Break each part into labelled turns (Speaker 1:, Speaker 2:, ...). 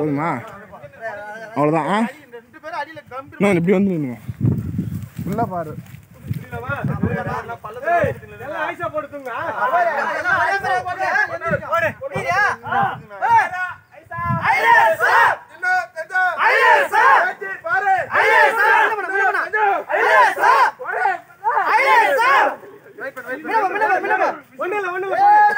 Speaker 1: போதுமா அவ்வளோதான் ஆ
Speaker 2: ரெண்டு பேரும் அடியில கம்பி
Speaker 1: நான் இப்படி வந்து நின்னுங்க ஃபுல்லாக பாரு
Speaker 3: எல்லாம் ஐசா போடுத்துங்க ஒண்ணு இல்ல ஒண்ணு இல்ல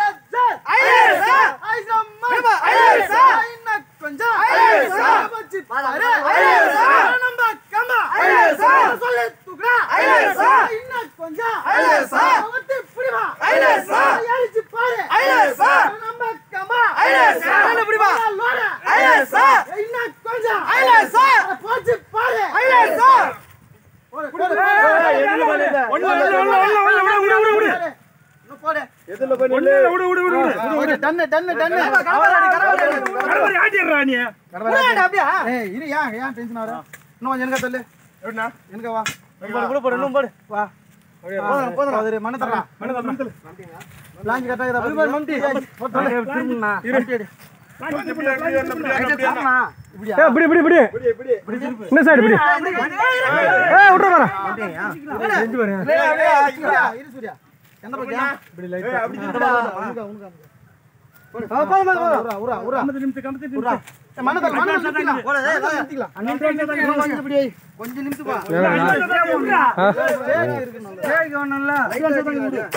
Speaker 3: ஒண்ணு இல்ல ஒண்ணு இல்ல ஒண்ணு விடு விடு விடு எதுல போய் நில்லு விடு விடு விடு விடு
Speaker 2: டன்னு டன்னு டன்னு
Speaker 3: கடவுளே ஆட்டிடுறா நீ
Speaker 2: ஏய் இரு ஏன் ஏன் டென்ஷன் ஆகுற இன்னும் கொஞ்சம் எனக்கு சொல்லு
Speaker 1: எப்படிண்ணா
Speaker 2: எனக்கு வா
Speaker 3: கூட போடு இன்னும் போடு
Speaker 2: வா போதும் போதும் அது மண்ணை தரலாம் லாஞ்சி கரெக்டாக இதை பத்தி மம்டி திரும்பிண்ணா இப்படியா
Speaker 3: இப்படி இப்படி இப்படி இந்த சைடு இப்படி ஏய் விட்ற வர செஞ்சு பாரு
Speaker 2: சூர்யா, இரு சூர்யா. எந்த பக்கம்?
Speaker 3: இப்படி லைட்டா
Speaker 2: உனக்கா, உனக்கா, உனக்கா. ஆ, போதும், போதும், போதும். உரா, உரா, உரா.
Speaker 3: கம்பத்து நிமித்து கம்பத்து
Speaker 2: உரா.
Speaker 3: நிமித்து
Speaker 2: ஏய், மண்ணை தர, மண்ணை நிறுத்திக்கலாம். மண்ணை நிறுத்திக்கலாம். இன்னும் கொஞ்சம் இப்படி வை. கொஞ்சம் நிமித்து பா.
Speaker 3: விட்றா.
Speaker 2: ஸ்டேஜ் இருக்குன்னு.